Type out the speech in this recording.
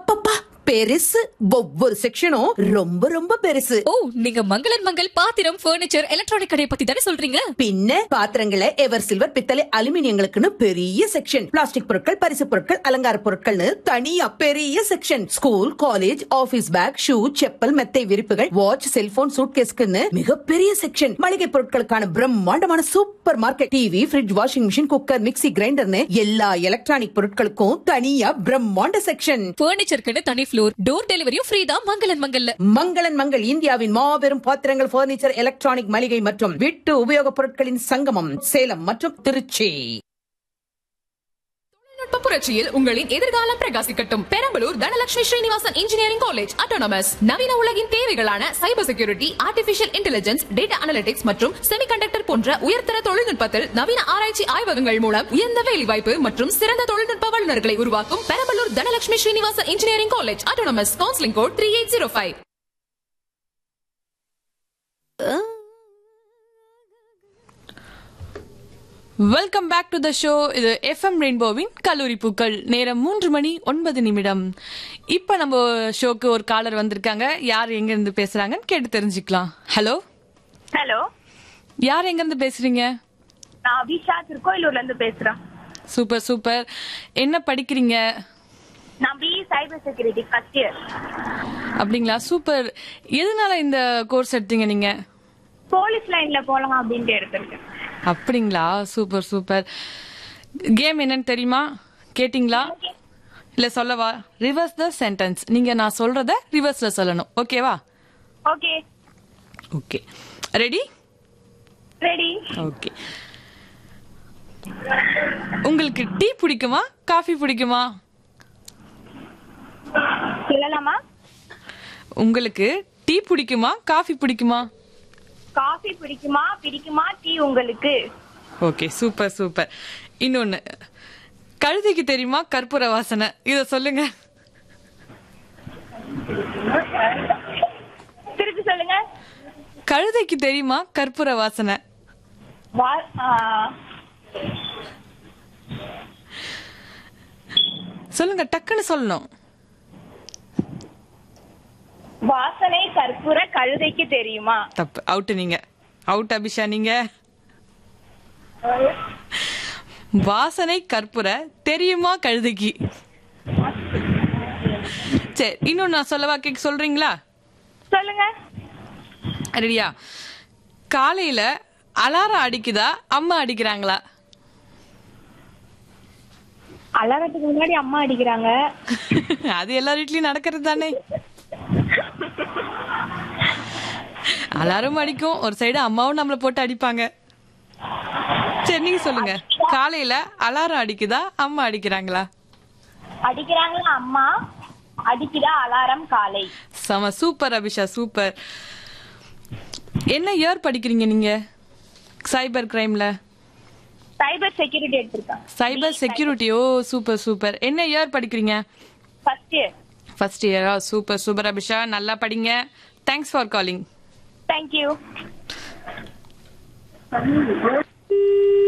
அப்பப்பா பெருசு ஒவ்வொரு செக்ஷனும் ரொம்ப ரொம்ப பெருசு ஓ நீங்க மங்களன் மங்கள் பாத்திரம் ஃபர்னிச்சர் எலக்ட்ரானிக் கடையை பத்தி தானே சொல்றீங்க பின்ன பாத்திரங்களை எவர் சில்வர் பித்தளை அலுமினியங்களுக்குன்னு பெரிய செக்ஷன் பிளாஸ்டிக் பொருட்கள் பரிசு பொருட்கள் அலங்கார பொருட்கள்னு தனியா பெரிய section school college office bag shoe chappal மெத்தை விரிப்புகள் வாட்ச் செல்போன் சூட்கேஸ்க்குன்னு மிகப்பெரிய செக்ஷன் மளிகை பொருட்களுக்கான பிரம்மாண்டமான supermarket TV fridge washing machine cooker mixie கிரைண்டர்னு எல்லா எலக்ட்ரானிக் பொருட்களுக்கும் தனியா பிரம்மாண்ட செக்ஷன் ஃபர்னிச்சருக்குன்னு தனி ஃப்ளோர் டோர் டெலிவரியும் ஃப்ரீ தான் மங்களன் மங்கல்ல மங்களன் மங்கள் இந்தியாவின் மாபெரும் பாத்திரங்கள் பர்னிச்சர் எலக்ட்ரானிக் மளிகை மற்றும் வீட்டு உபயோகப் பொருட்களின் சங்கமம் சேலம் மற்றும் திருச்சி தொழில்நுட்ப புரட்சியில் உங்களின் எதிர்காலம் பிரகாசிக்கட்டும் Perambalur Dhanalakshmi Srinivasan engineering college autonomous நவீன உலகின் தேவைகளான cyber security artificial intelligence data analytics மற்றும் செமிகண்டக்டர் போன்ற உயர்தர தொழில்நுட்பத்தில் நவீன ஆராய்ச்சி ஆய்வகங்கள் மூலம் உயர்ந்த வேலைவாய்ப்பு மற்றும் சிறந்த தொழில்நுட்ப வல்லுநர்களை உருவாக்கும் Perambalur Dhanalakshmi Srinivasan engineering college autonomous counselling code three eight zero five welcome back to the show இது எஃப்எம் ரெயின்போவின் கல்லூரி பூக்கள் நேரம் மூன்று மணி ஒன்பது நிமிடம் இப்போ நம்ம ஷோக்கு ஒரு காலர் வந்திருக்காங்க யார் எங்க இருந்து பேசுறாங்கன்னு கேட்டு தெரிஞ்சுக்கலாம் ஹலோ ஹலோ யார் எங்க இருந்து பேசுறீங்க நான் அபிஷா திருக்கோயிலூர்ல இருந்து பேசுறேன் சூப்பர் சூப்பர் என்ன படிக்கிறீங்க நான் BE cyber security first year அப்படிங்களா சூப்பர் எதனால இந்த கோர்ஸ் எடுத்தீங்க நீங்க போலீஸ் லைன்ல போலாம் அப்படின்ட்டு எடுத்திருக்கேன் அப்படிங்களா சூப்பர் சூப்பர் கேம் என்னன்னு தெரியுமா கேட்டிங்களா இல்ல சொல்லவா ரிவர்ஸ் த சென்டென்ஸ் நீங்க நான் சொல்றத ரிவர்ஸ்ல சொல்லணும் ஓகேவா okay okay ready ready okay உங்களுக்கு டீ பிடிக்குமா காஃபி பிடிக்குமா சொல்லலாமா உங்களுக்கு டீ பிடிக்குமா காஃபி பிடிக்குமா காஃபி பிடிக்குமா பிடிக்குமா டீ உங்களுக்கு ஓகே சூப்பர் சூப்பர் இன்னொன்னு கழுதைக்கு தெரியுமா கற்பூர வாசனை இத சொல்லுங்க திருப்பி சொல்லுங்க கழுதைக்கு தெரியுமா கற்பூர வாசனை வா- ஆ, சொல்லுங்க டக்குன்னு சொல்லணும் வாசனை கற்பூர கழுதைக்கு தெரியுமா தப்பு அவுட் நீங்க அவுட் அபிஷா நீங்க வாசனை கற்பூர தெரியுமா கழுதைக்கு சரி இன்னும் நான் சொல்லவா கேட்க சொல்றீங்களா சொல்லுங்க ரெடியா காலையில அலாரம் அடிக்குதா அம்மா அடிக்கிறாங்களா அலாரத்துக்கு முன்னாடி அம்மா அடிக்கிறாங்க அது எல்லார் வீட்லயும் நடக்கிறது தானே அலாரம் அடிக்கும் ஒரு சைடு அம்மாவும் நம்மள போட்டு அடிப்பாங்க சரி நீங்க சொல்லுங்க காலையில அலாரம் அடிக்குதா அம்மா அடிக்கிறாங்களா அடிக்கிறாங்களா அம்மா அடிக்குதா அலாரம் காலை செம சூப்பர் அபிஷா சூப்பர் என்ன இயர் படிக்கிறீங்க நீங்க சைபர் கிரைம்ல சைபர் செக்யூரிட்டி எடுத்திருக்கேன் சைபர் செக்யூரிட்டி ஓ சூப்பர் சூப்பர் என்ன இயர் படிக்கிறீங்க ஃபர்ஸ்ட் இயர் ஃபர்ஸ்ட் இயரா சூப்பர் சூப்பர் அபிஷா நல்லா படிங்க தேங்க்ஸ் ஃபார் காலிங் தேங்க்யூ